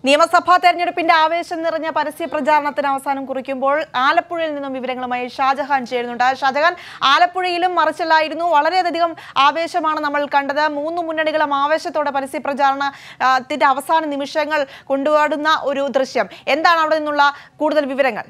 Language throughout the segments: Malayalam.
നിയമസഭാ തെരഞ്ഞെടുപ്പിന്റെ ആവേശം നിറഞ്ഞ പരസ്യ പ്രചാരണത്തിന് അവസാനം കുറിക്കുമ്പോൾ ആലപ്പുഴയിൽ നിന്നും വിവരങ്ങളുമായി ഷാജഹാൻ ചേരുന്നുണ്ട് ഷാജഹാൻ ആലപ്പുഴയിലും മറിച്ചല്ലായിരുന്നു വളരെയധികം ആവേശമാണ് നമ്മൾ കണ്ടത് മൂന്ന് മുന്നണികളും ആവേശത്തോടെ പരസ്യ പ്രചാരണത്തിന്റെ അവസാന നിമിഷങ്ങൾ കൊണ്ടുപോടുന്ന ഒരു ദൃശ്യം എന്താണ് അവിടെ നിന്നുള്ള കൂടുതൽ വിവരങ്ങൾ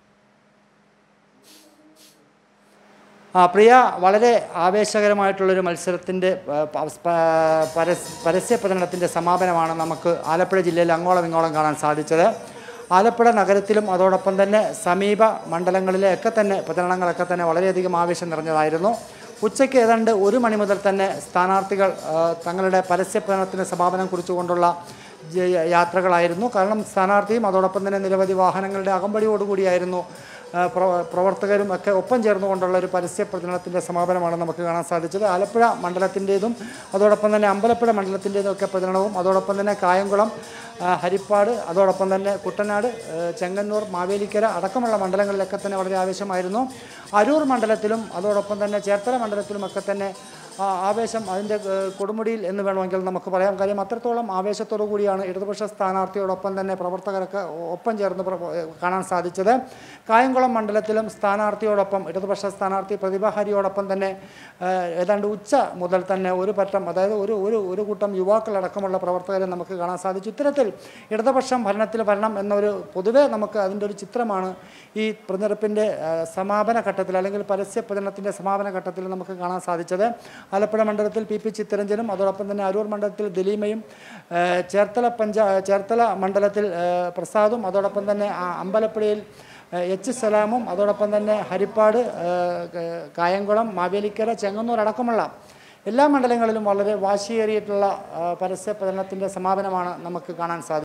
ആ പ്രിയ വളരെ ആവേശകരമായിട്ടുള്ളൊരു മത്സരത്തിൻ്റെ പരസ് പരസ്യ പ്രചരണത്തിൻ്റെ സമാപനമാണ് നമുക്ക് ആലപ്പുഴ ജില്ലയിൽ അങ്ങോളം ഇങ്ങോളം കാണാൻ സാധിച്ചത് ആലപ്പുഴ നഗരത്തിലും അതോടൊപ്പം തന്നെ സമീപ മണ്ഡലങ്ങളിലെ ഒക്കെ തന്നെ പ്രചരണങ്ങളൊക്കെ തന്നെ വളരെയധികം ആവേശം നിറഞ്ഞതായിരുന്നു ഉച്ചയ്ക്ക് ഏതാണ്ട് ഒരു മണി മുതൽ തന്നെ സ്ഥാനാർത്ഥികൾ ആ, തങ്ങളുടെ പരസ്യ പ്രചരണത്തിന് സമാപനം കുറിച്ചുകൊണ്ടുള്ള ജ- യാത്രകളായിരുന്നു കാരണം സ്ഥാനാർത്ഥിയും അതോടൊപ്പം തന്നെ നിരവധി വാഹനങ്ങളുടെ അകമ്പടിയോടുകൂടിയായിരുന്നു ആ, പ്രവ- പ്രവർത്തകരും ഒക്കെ ഒപ്പം ചേർന്നുകൊണ്ടുള്ള ഒരു പരസ്യ പ്രചരണത്തിൻ്റെ സമാപനമാണ് നമുക്ക് കാണാൻ സാധിച്ചത് ആലപ്പുഴ മണ്ഡലത്തിൻ്റേതും അതോടൊപ്പം തന്നെ അമ്പലപ്പുഴ മണ്ഡലത്തിൻ്റേതും ഒക്കെ പ്രചരണവും അതോടൊപ്പം തന്നെ കായംകുളം ആ, ഹരിപ്പാട് അതോടൊപ്പം തന്നെ കുട്ടനാട് ആ, ചെങ്ങന്നൂർ മാവേലിക്കര അടക്കമുള്ള മണ്ഡലങ്ങളിലൊക്കെ തന്നെ വളരെ ആവേശമായിരുന്നു അരൂർ മണ്ഡലത്തിലും അതോടൊപ്പം തന്നെ ചേർത്തല മണ്ഡലത്തിലുമൊക്കെ തന്നെ ആ ആവേശം അതിൻ്റെ ഏഹ്, കൊടുമുടിയിൽ എന്ന് വേണമെങ്കിൽ നമുക്ക് പറയാം കാര്യം അത്രത്തോളം ആവേശത്തോടു കൂടിയാണ് ഇടതുപക്ഷ സ്ഥാനാർത്ഥിയോടൊപ്പം തന്നെ പ്രവർത്തകരൊക്കെ ഒപ്പം ചേർന്ന് പ്ര- ഏഹ്, കാണാൻ സാധിച്ചത് കായംകുളം മണ്ഡലത്തിലും സ്ഥാനാർത്ഥിയോടൊപ്പം ഇടതുപക്ഷ സ്ഥാനാർത്ഥി പ്രതിഭ ഹരിയോടൊപ്പം തന്നെ ഏഹ്, ഏതാണ്ട് ഉച്ച മുതൽ തന്നെ ഒരു പറ്റം അതായത് ഒരു ഒരു ഒരു കൂട്ടം യുവാക്കളടക്കമുള്ള പ്രവർത്തകരെ നമുക്ക് കാണാൻ സാധിച്ചു ഇത്തരത്തിൽ ഇടതുപക്ഷം ഭരണത്തിൽ വരണം എന്നൊരു പൊതുവേ നമുക്ക് അതിൻ്റെ ഒരു ചിത്രമാണ് ഈ പ്രചരണത്തിൻ്റെ സമാപന ഘട്ടത്തിൽ അല്ലെങ്കിൽ പരസ്യ പ്രചരണത്തിൻ്റെ സമാപന ഘട്ടത്തിൽ നമുക്ക് കാണാൻ സാധിച്ചത് ആലപ്പുഴ മണ്ഡലത്തിൽ പി പി ചിത്തരഞ്ജനും അതോടൊപ്പം തന്നെ അരൂർ മണ്ഡലത്തിൽ ദിലീമയും ആ, ചേർത്തല പഞ്ചാ ചേർത്തല മണ്ഡലത്തിൽ ആ, പ്രസാദും അതോടൊപ്പം തന്നെ ആ അമ്പലപ്പുഴയിൽ ആ, എച്ച് സലാമും അതോടൊപ്പം തന്നെ ഹരിപ്പാട് ആ, ക- കായംകുളം മാവേലിക്കര ചെങ്ങന്നൂർ അടക്കമുള്ള എല്ലാ മണ്ഡലങ്ങളിലും വളരെ വാശിയേറിയിട്ടുള്ള ആ, പരസ്യ പ്രചരണത്തിൻ്റെ സമാപനമാണ് നമുക്ക് കാണാൻ സാധിച്ചത്